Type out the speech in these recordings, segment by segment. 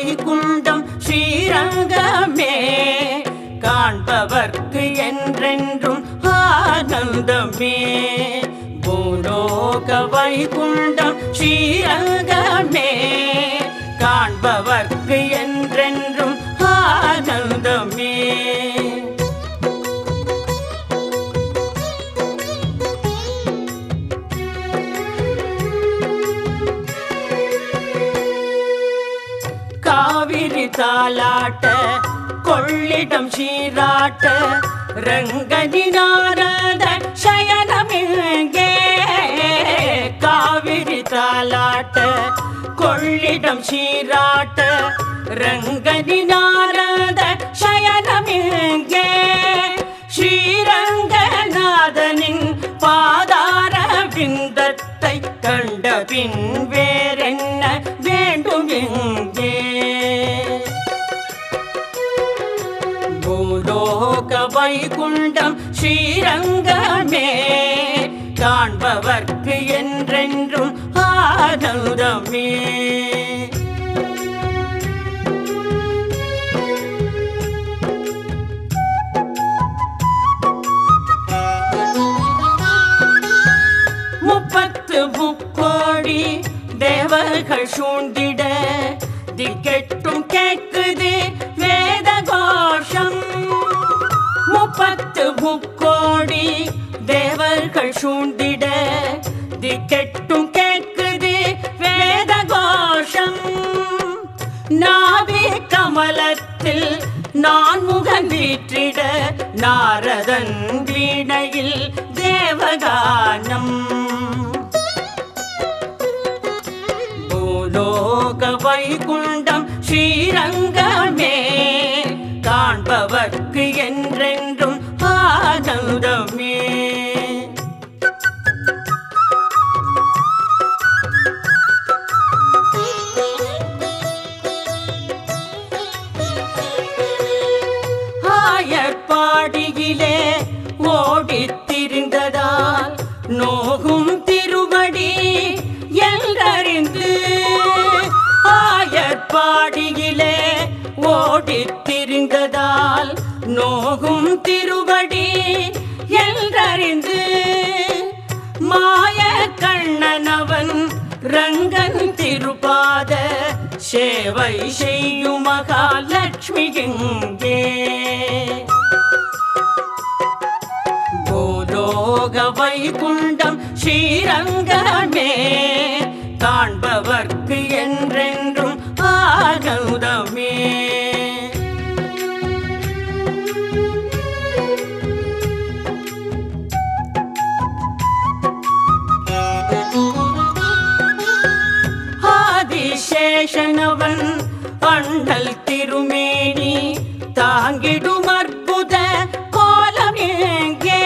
வைகுண்டம் ஸ்ரீரங்கமே காண்பவர்க்கு என்றென்றும் ஆனந்தமே பூலோக வைகுண்டம் ஸ்ரீரங்கமே காண்பவர்க்கு என்றென்றும் ஆனந்தமே காவிரி தாலாட்ட கொள்ளிடம் சீராட்ட ரங்கதி நாரத சயனமிங்கே காவிரி தாலாட்ட கொள்ளிடம் சீராட்ட ரங்கதி நாரத சயனமிங்கே ஸ்ரீரங்கநாதனின் பாதார விந்தத்தை கண்ட பின் வேறென்ன வேண்டும் எங்கே பூலோக வைகுண்டம் ஸ்ரீரங்கமே காண்பவர்க்கு என்றென்றும் ஆனந்தமே முப்பத்து முக்கோடி தேவர்கள் சூழ்ந்திட திக்கெட்டும் கேட்குது வேத கோஷம் முப்பத்து முக்கோடி தேவர்கள் சூழ்ந்திட திக்கெட்டும் கேட்குது வேத கோஷம் நாவே கமலத்தில் நான் முகம் வீற்றிட நாரதன் வீணையில் தேவகானம் பூலோக வைகுண்டம் ஸ்ரீரங்கமே காண்பவர்க்கு என்றென்றும் ஆனந்தமே ஆயர்பாடியிலே ஓடித் திரிந்ததால் நோகும் திருவடி என்றறிந்து ஆயர்பாடியிலே ஓடித் திரிந்ததால் நோகும் திருவடி என்றறிந்து மாய கண்ணனவன் ரங்கன் திருபாத சேவை செய்யும் மகாலட்சுமி எங்கே பூலோக வைகுண்டம் ஸ்ரீரங்கமே காண்பவர்க்கு என்றென்றும் ஆனந்தமே ஆதிசேஷனவன் அண்ணல் திருமேனி தாங்கிடும் அற்புத கோலம் எங்கே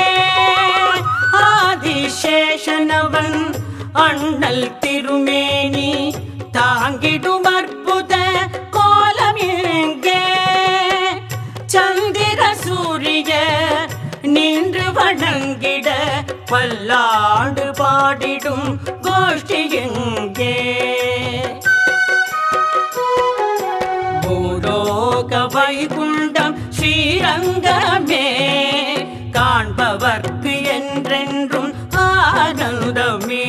ஆதிசேஷனவன் அண்ணல் திருமேனி தாங்கிடும் அற்புத கோலம் எங்கே சந்திர சூரிய நின்று வணங்கிட பல்லாண்டு பாடிடும் கோஷ்டி எங்கே பூலோக வைகுண்டம் ஸ்ரீரங்கமே காண்பவர்க்கு என்றென்றும் ஆனந்தமே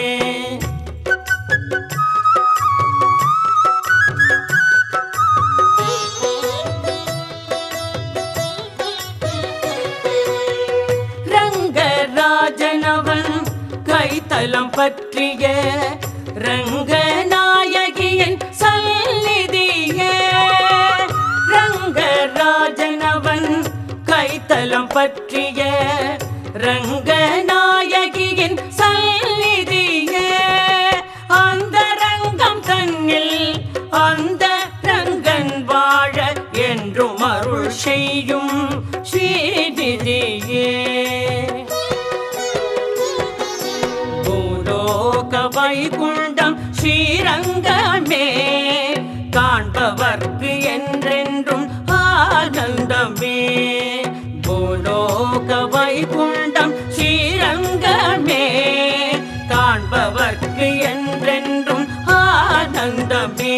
ரங்கராஜனவன் கைத்தலம் பற்றிய ரங்கநாயகியின் சந்நிதியே ரங்கராஜனவன் கைத்தலம் பற்றிய ரங்கநாயகியின் சந்நிதியே அந்த ரங்கம் தன்னில் அந்த ரங்கன் வாழ என்றும் அருள் செய்யும் ஸ்ரீநிதியே பூலோக வைகுண்டம் ஸ்ரீரங்கமே காண்பவர்க்கு என்றென்றும் ஆனந்தமே பூலோக வைகுண்டம் ஸ்ரீரங்கமே காண்பவர்க்கு என்றென்றும் ஆனந்தமே